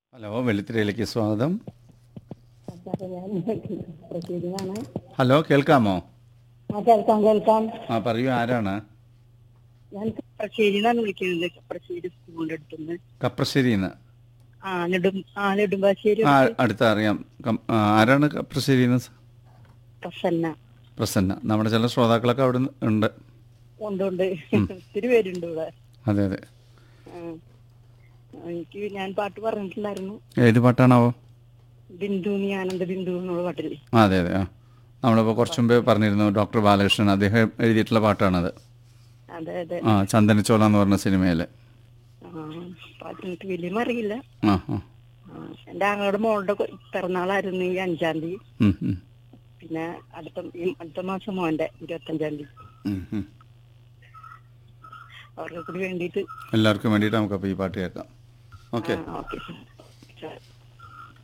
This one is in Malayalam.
ഹലോ വെള്ളിത്തിരയിലേക്ക് സ്വാഗതം സാറേ ഞാൻ പ്രസീഡിനാണ് ഹലോ കേൾക്കാമോ ആ കേൾക്കാം കേൾക്കാം ആ പറയൂ ആരാണ് ഞാൻ പ്രസീഡിനാണ് വിളിക്കുന്നത് പ്രസീഡ് സ്കൂളിന്റെ അടുത്തുനിന്ന് കപ്രശ്ശേരിയിൽ നിന്ന് ആ നെടും ആ നെടുമ്പാശ്ശേരി ആ അടുത്ത അറിയാം കം- ആ, ആരാണ് കപ്രശ്ശേരിയിൽ നിന്ന് പ്രസന്ന പ്രസന്ന നമ്മുടെ ചില ശ്രോതാക്കളൊക്കെ അവിടെ നിന്ന് ഉണ്ട് ഉണ്ട് ഉണ്ട് ഒത്തിരി പേരുണ്ട് ഇവിടെ അതെ അതെ ആ. എനിക്ക് ഞാൻ പാട്ട് പറഞ്ഞിട്ടുണ്ടായിരുന്നു ഏത് പാട്ടാണാവോ ബിന്ദു നീ ആനന്ദ ബിന്ദു എന്നുള്ള പാട്ടില്ലേ ആ അതെ അതെ ആ നമ്മളിപ്പോൾ കുറച്ചു മുമ്പേ പറഞ്ഞിരുന്നു ഡോക്ടർ ബാലകൃഷ്ണൻ അദ്ദേഹം എഴുതിയിട്ടുള്ള പാട്ടാണത് അതെ അതെ ആ ചന്ദനച്ചോല എന്ന് പറഞ്ഞ സിനിമയിലെ ആ പാട്ട് എനിക്ക് വലിയ അറിയില്ല ആ ആ ആ, എന്റെ ആങ്ങളുടെ മോളുടെ കൊ- പിറന്നാളായിരുന്നു ഈ അഞ്ചാം തീയതി ഉം, ഉം, പിന്നെ അടുത്ത ഈ അടുത്ത മാസം മോന്റെ ഇരുപത്തഞ്ചാം തീയതി ഉം, ഉം. അവർക്ക് കൂടി വേണ്ടിയിട്ട് എല്ലാവർക്കും വേണ്ടിയിട്ട് നമുക്കപ്പോൾ ഈ പാട്ട് കേൾക്കാം ഓക്കെ ഓക്കെ